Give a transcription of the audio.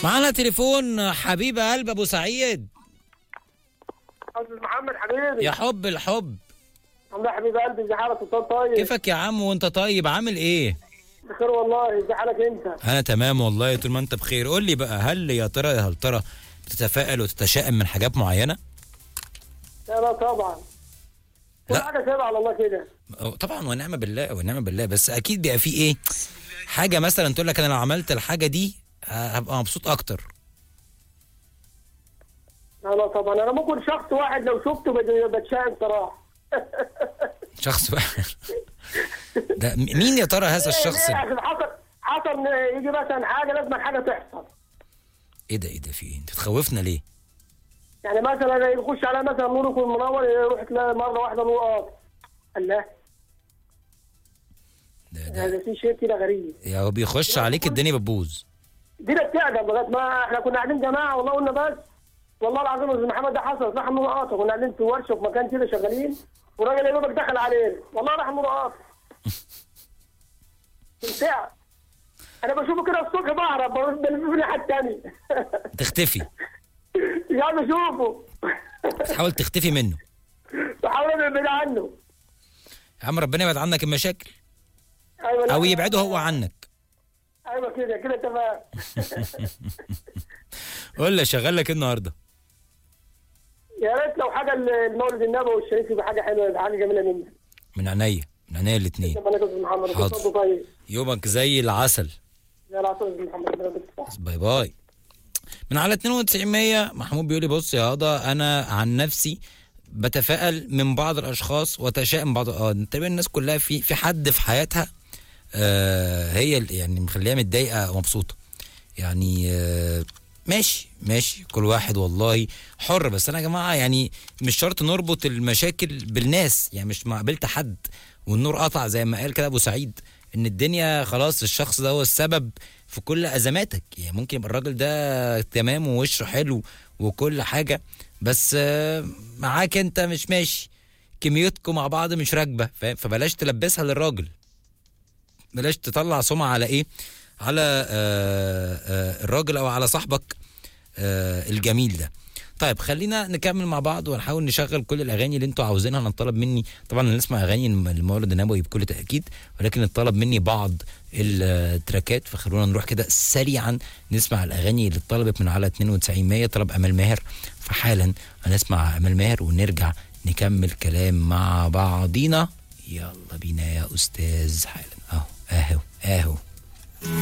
معانا تليفون حبيب قلب ابو سعيد استاذ محمد حبيبي يا حب الحب والله يا حبيب قلبي ازي حالك سلطان طيب كيفك يا عم وانت طيب عامل ايه بخير والله ازي حالك انت انا تمام والله طول ما انت بخير قول لي بقى هل يا ترى يا هل ترى بتتفائل وتتشائم من حاجات معينه لا لا طبعا كل لا. حاجه سايبه على الله كده أه، طبعا ونعم بالله ونعم بالله بس اكيد بيبقى في ايه حاجه مثلا تقول لك انا لو عملت الحاجه دي ه- هبقى مبسوط اكتر لا لا طبعا انا ممكن شخص واحد لو شفته بت- بتشائم صراحه شخص واحد ده م- مين يا ترى هذا الشخص ليه؟ عشان حصل حصل إن يجي مثلا حاجه لازم حاجه تحصل ايه ده ايه ده في ايه انت تخوفنا ليه يعني مثلا يخش على مثلا نور يكون منور يروح تلاقي مره واحده نور قاطع الله ده ده هذا في شيء كده غريب يا هو بيخش عليك الدنيا بتبوظ دي بتعجب لغايه ما احنا كنا قاعدين جماعه والله قلنا بس والله العظيم يا أستاذ محمد ده حصل راح النور قاطع كنا قاعدين في ورشه في مكان كده شغالين والراجل يا دوبك دخل علينا والله راح النور قاطع ساعة انا بشوفه كده الصبح بهرب بروح بلف في الناحيه الثانيه تختفي مش عايز اشوفه تحاول تختفي منه بحاول ابعد عنه يا عم ربنا يبعد عنك المشاكل ايوه لا. او يبعده هو عنك ايوه كده كده تمام قول لي شغال لك إيه النهارده يا ريت لو حاجه المولد النبوي الشريف يبقى حاجه حلوه يبقى حاجه جميله منك من عينيا من عينيا الاثنين ربنا يجزاك محمد حاضر. اتفضل طيب يومك زي العسل يا العصر يا محمد ربنا يديك الصحة. باي باي من على 92 100 محمود بيقول لي بص يا هضا انا عن نفسي بتفائل من بعض الاشخاص وتشائم بعض اه تقريبا الناس كلها في في حد في حياتها آه هي ال- يعني مخليها متضايقه ومبسوطه يعني آه ماشي ماشي كل واحد والله حر بس انا يا جماعه يعني مش شرط نربط المشاكل بالناس يعني مش ما قابلت حد والنور قطع زي ما قال كده ابو سعيد ان الدنيا خلاص الشخص ده هو السبب في كل ازماتك يعني ممكن يبقى الراجل ده تمام ووشه حلو وكل حاجه بس آه، معاك انت مش ماشي كميتكم مع بعض مش راكبه فاهم فبلاش تلبسها للراجل بلاش تطلع سمعه على ايه على آه آه الراجل او على صاحبك آه الجميل ده طيب خلينا نكمل مع بعض ونحاول نشغل كل الاغاني اللي انتوا عاوزينها انا طلب مني طبعا نسمع اغاني المولد النبوي بكل تاكيد ولكن اتطلب مني بعض التراكات فخلونا نروح كده سريعا نسمع الاغاني اللي اتطلبت من على 92 100 طلب امل ماهر فحالا هنسمع امل ماهر ونرجع نكمل كلام مع بعضينا يلا بينا يا استاذ حالا اهو اهو اهو